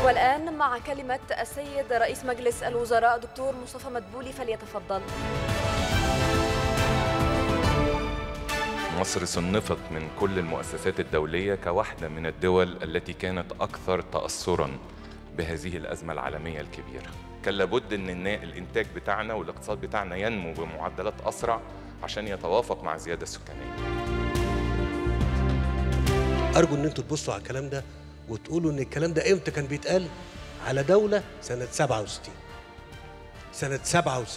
والآن مع كلمة السيد رئيس مجلس الوزراء دكتور مصطفى مدبولي فليتفضل مصر صنفت من كل المؤسسات الدولية كواحدة من الدول التي كانت أكثر تأثرا بهذه الأزمة العالمية الكبيرة كان لابد أن النا- الإنتاج بتاعنا والاقتصاد بتاعنا ينمو بمعدلات أسرع عشان يتوافق مع الزيادة السكانية ارجو ان انتوا تبصوا على الكلام ده وتقولوا ان الكلام ده امتى كان بيتقال على دوله سنه 67 سنه 67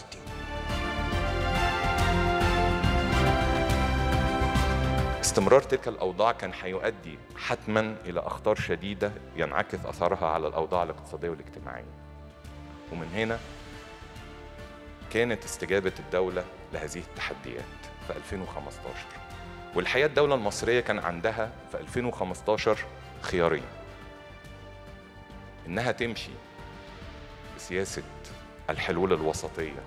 استمرار تلك الأوضاع كان هيؤدي حتما إلى أخطار شديدة ينعكس أثرها على الأوضاع الاقتصادية والاجتماعية ومن هنا كانت استجابة الدولة لهذه التحديات في 2015 والحقيقة الدولة المصرية كان عندها في 2015 خيارين إنها تمشي بسياسة الحلول الوسطية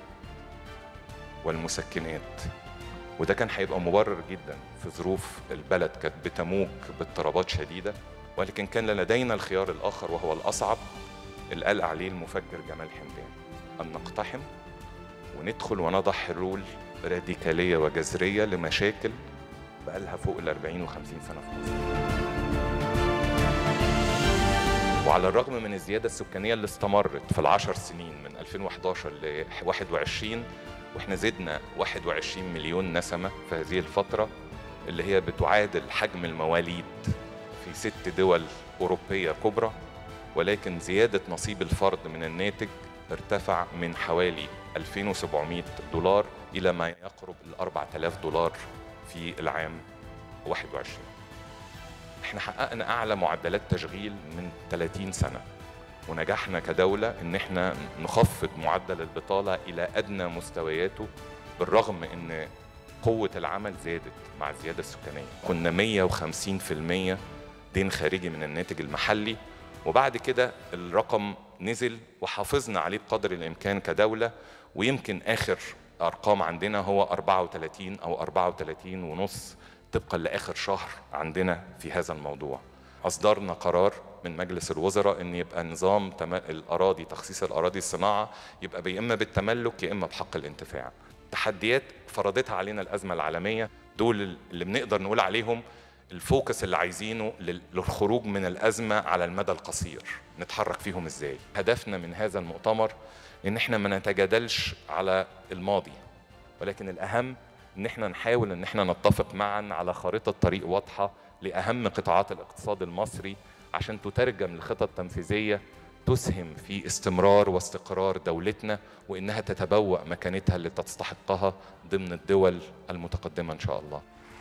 والمسكنات وده كان هيبقى مبرر جدا في ظروف البلد كانت بتموج باضطرابات شديده ولكن كان لدينا الخيار الاخر وهو الاصعب اللي قال عليه المفكر جمال حمدان ان نقتحم وندخل ونضع حلول راديكاليه وجذريه لمشاكل بقالها فوق ال 40 و 50 سنه في مصر. وعلى الرغم من الزياده السكانيه اللي استمرت في العشر سنين من 2011 ل 21 واحنا زدنا 21 مليون نسمة في هذه الفترة اللي هي بتعادل حجم المواليد في ست دول أوروبية كبرى ولكن زيادة نصيب الفرد من الناتج ارتفع من حوالي 2700 دولار إلى ما يقرب ال 4000 دولار في العام 21 احنا حققنا أعلى معدلات تشغيل من 30 سنة ونجحنا كدولة إن إحنا نخفض معدل البطالة إلى أدنى مستوياته بالرغم إن قوة العمل زادت مع الزيادة السكانية كنا 150% دين خارجي من الناتج المحلي وبعد كده الرقم نزل وحافظنا عليه بقدر الإمكان كدولة ويمكن آخر أرقام عندنا هو 34 أو 34 ونص طبقا لآخر شهر عندنا في هذا الموضوع أصدرنا قرار من مجلس الوزراء ان يبقى نظام تم- الاراضي تخصيص الاراضي الصناعه يبقى يا اما بالتملك يا اما بحق الانتفاع. تحديات فرضتها علينا الازمه العالميه دول اللي بنقدر نقول عليهم الفوكس اللي عايزينه لل- للخروج من الازمه على المدى القصير نتحرك فيهم ازاي هدفنا من هذا المؤتمر ان احنا ما نتجادلش على الماضي ولكن الاهم ان احنا نحاول ان احنا نتفق معا على خارطه طريق واضحه لاهم قطاعات الاقتصاد المصري عشان تترجم لخطط تنفيذيه تسهم في استمرار واستقرار دولتنا وانها تتبوأ مكانتها اللي تستحقها ضمن الدول المتقدمه ان شاء الله